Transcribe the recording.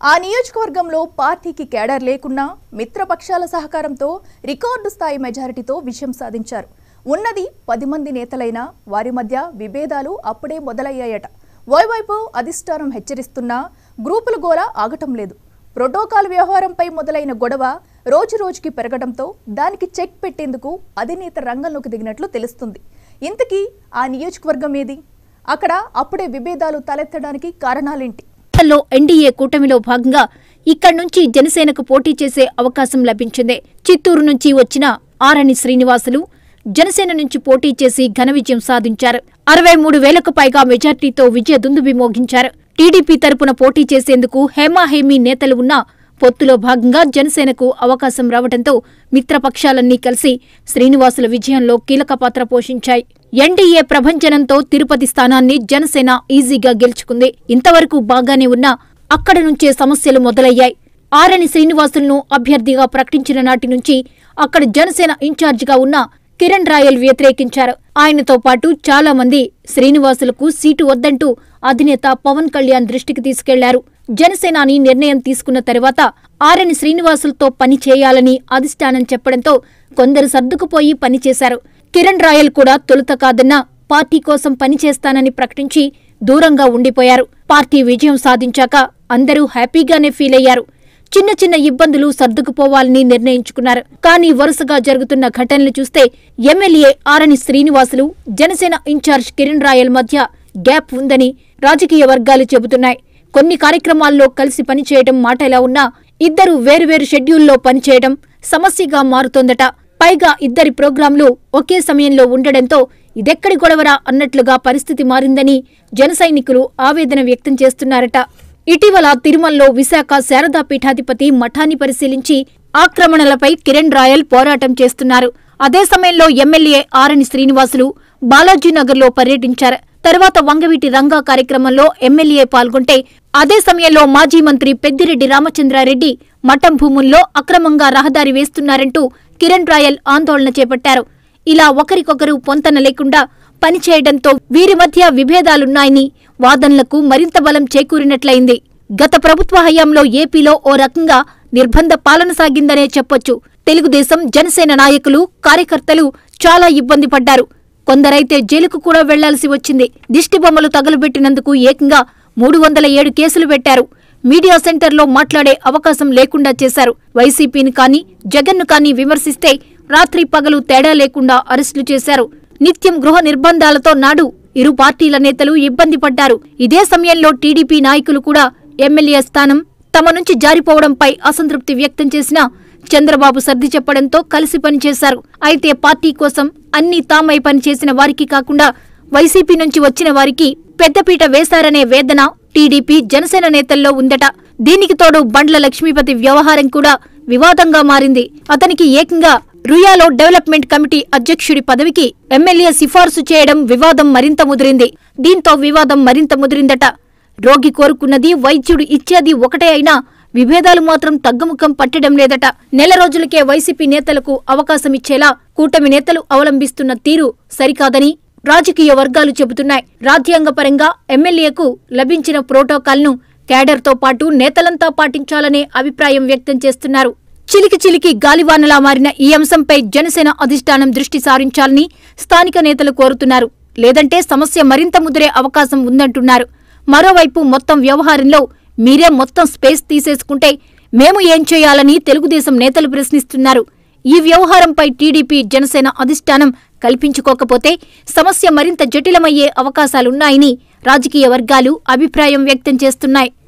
ఆ నియోజకవర్గంలో పార్టీకి కేడర్ లేకున్నా మిత్రపక్షాల సహకారంతో రికార్డు స్థాయి మెజారిటీతో విజయం సాధించారు ఉన్నది పది మంది నేతలైనా వారి మధ్య విభేదాలు అప్పుడే మొదలయ్యాయట ఓవైపు అధిష్టానం హెచ్చరిస్తున్నా గ్రూపుల గోల ఆగటం లేదు ప్రోటోకాల్ వ్యవహారంపై మొదలైన గొడవ రోజు రోజుకి పెరగడంతో దానికి చెక్ పెట్టేందుకు అధినేత రంగంలోకి దిగినట్లు తెలుస్తుంది ఇంతకీ ఆ నియోజకవర్గం ఏది అక్కడ అప్పుడే విభేదాలు తలెత్తడానికి కారణాలేంటి లో ఎన్డీఏ కూటమిలో భాగంగా ఇక్కడి నుంచి జనసేనకు పోటీ చేసే అవకాశం లభించింది చిత్తూరు నుంచి వచ్చిన ఆరణి శ్రీనివాసులు జనసేన నుంచి పోటీ చేసి ఘన విజయం సాధించారు అరవై మూడు వేలకు పైగా మెజార్టీతో విజయ దుందుబి మోగించారు టీడీపీ తరపున పోటీ చేసేందుకు హేమాహేమీ నేతలు ఉన్నా పొత్తులో భాగంగా జనసేనకు అవకాశం రావడంతో మిత్రపక్షాలన్నీ కలిసి శ్రీనివాసుల విజయంలో కీలక పాత్ర పోషించాయి ఎన్డీఏ ప్రభంజనంతో తిరుపతి స్థానాన్ని జనసేన ఈజీగా గెలుచుకుంది ఇంతవరకు బాగానే ఉన్నా అక్కడ నుంచే సమస్యలు మొదలయ్యాయి ఆరణి శ్రీనివాసులను అభ్యర్థిగా ప్రకటించిన నాటి నుంచి అక్కడ జనసేన ఇన్ఛార్జిగా ఉన్న కిరణ్ రాయల్ వ్యతిరేకించారు ఆయనతో పాటు చాలా మంది శ్రీనివాసులకు సీటు వద్దంటూ అధినేత పవన్ కళ్యాణ్ దృష్టికి తీసుకెళ్లారు జనసేనాని నిర్ణయం తీసుకున్న తర్వాత ఆరణి శ్రీనివాసులతో పని చేయాలని అధిష్టానం చెప్పడంతో కొందరు సర్దుకుపోయి పనిచేశారు కిరణ్ రాయల్ కూడా తొలుత కాదన్నా పార్టీ కోసం పనిచేస్తానని ప్రకటించి దూరంగా ఉండిపోయారు పార్టీ విజయం సాధించాక అందరూ హ్యాపీగానే ఫీల్ అయ్యారు చిన్న చిన్న ఇబ్బందులు సర్దుకుపోవాలని నిర్ణయించుకున్నారు కానీ వరుసగా జరుగుతున్న ఘటనలు చూస్తే ఎమ్మెల్యే ఆరణి శ్రీనివాసులు జనసేన ఇన్ఛార్జ్ కిరణ్ రాయల్ మధ్య గ్యాప్ ఉందని రాజకీయ వర్గాలు చెబుతున్నాయి కొన్ని కార్యక్రమాల్లో కలిసి పనిచేయడం మాట ఎలా ఉన్నా ఇద్దరు వేరువేరు షెడ్యూల్లో పనిచేయడం సమస్యగా మారుతోందట పైగా ఇద్దరి ప్రోగ్రాంలు ఒకే సమయంలో ఉండడంతో ఇదెక్కడి గొడవరా అన్నట్లుగా పరిస్థితి మారిందని జన సైనికులు ఆవేదన వ్యక్తం చేస్తున్నారట ఇటీవల తిరుమలలో విశాఖ శారదా పీఠాధిపతి మఠాన్ని పరిశీలించి ఆక్రమణలపై కిరణ్ రాయల్ పోరాటం చేస్తున్నారు అదే సమయంలో ఎమ్మెల్యే ఆరణి శ్రీనివాసులు బాలాజీనగర్లో పర్యటించారు తర్వాత వంగవీటి రంగా కార్యక్రమంలో ఎమ్మెల్యే పాల్గొంటే అదే సమయంలో మాజీ మంత్రి పెద్దిరెడ్డి రామచంద్రారెడ్డి మఠం భూముల్లో అక్రమంగా రహదారి వేస్తున్నారంటూ కిరణ్ రాయల్ ఆందోళన చేపట్టారు ఇలా ఒకరికొకరు పొంతన లేకుండా పనిచేయడంతో వీరి మధ్య విభేదాలున్నాయని వాదనలకు మరింత బలం చేకూరినట్లయింది గత ప్రభుత్వ హయాంలో ఏపీలో ఓ రకంగా నిర్బంధ పాలన సాగిందనే చెప్పొచ్చు తెలుగుదేశం జనసేన నాయకులు కార్యకర్తలు చాలా ఇబ్బంది పడ్డారు కొందరైతే జైలుకు కూడా వెళ్లాల్సి వచ్చింది దిష్టిబొమ్మలు తగలబెట్టినందుకు ఏకంగా మూడు వందల ఏడు కేసులు పెట్టారు మీడియా సెంటర్లో మాట్లాడే అవకాశం లేకుండా చేశారు వైసీపీని కానీ జగన్ను కానీ విమర్శిస్తే రాత్రి పగలు తేడా లేకుండా అరెస్టులు చేశారు నిత్యం గృహ నిర్బంధాలతో నాడు ఇరు పార్టీల నేతలు ఇబ్బంది పడ్డారు ఇదే సమయంలో టీడీపీ నాయకులు కూడా ఎమ్మెల్యే స్థానం తమ నుంచి జారిపోవడంపై అసంతృప్తి వ్యక్తం చేసినా చంద్రబాబు సర్ది చెప్పడంతో కలిసి పనిచేశారు అయితే పార్టీ కోసం అన్ని తామై పనిచేసిన వారికి కాకుండా వైసీపీ నుంచి వచ్చిన వారికి పెద్దపీట వేశారనే వేదన టీడీపీ జనసేన నేతల్లో ఉందట దీనికి తోడు బండ్ల లక్ష్మీపతి వ్యవహారం కూడా వివాదంగా మారింది అతనికి ఏకంగా రుయాలో డెవలప్మెంట్ కమిటీ అధ్యక్షుడి పదవికి ఎమ్మెల్యే సిఫార్సు చేయడం వివాదం మరింత ముదిరింది దీంతో వివాదం మరింత ముదిరిందట రోగి కోరుకున్నది వైద్యుడు ఇచ్చేది ఒకటే అయినా విభేదాలు మాత్రం తగ్గుముఖం పట్టడం లేదట నెల రోజులకే వైసీపీ నేతలకు అవకాశం ఇచ్చేలా కూటమి నేతలు అవలంబిస్తున్న తీరు సరికాదని రాజకీయ వర్గాలు చెబుతున్నాయి రాజ్యాంగపరంగా ఎమ్మెల్యేకు లభించిన ప్రోటోకాల్ను కేడర్తో పాటు నేతలంతా పాటించాలనే అభిప్రాయం వ్యక్తం చేస్తున్నారు చిలికి చిలికి గాలివానలా మారిన ఈ అంశంపై జనసేన అధిష్టానం దృష్టి సారించాలని స్థానిక నేతలు కోరుతున్నారు లేదంటే సమస్య మరింత ముదిరే అవకాశం ఉందంటున్నారు మరోవైపు మొత్తం వ్యవహారంలో మీరే మొత్తం స్పేస్ తీసేసుకుంటే మేము ఏం చేయాలని తెలుగుదేశం నేతలు ప్రశ్నిస్తున్నారు ఈ వ్యవహారంపై టీడీపీ జనసేన అధిష్టానం కల్పించుకోకపోతే సమస్య మరింత జటిలమయ్యే అవకాశాలున్నాయని రాజకీయ వర్గాలు అభిప్రాయం వ్యక్తం చేస్తున్నాయి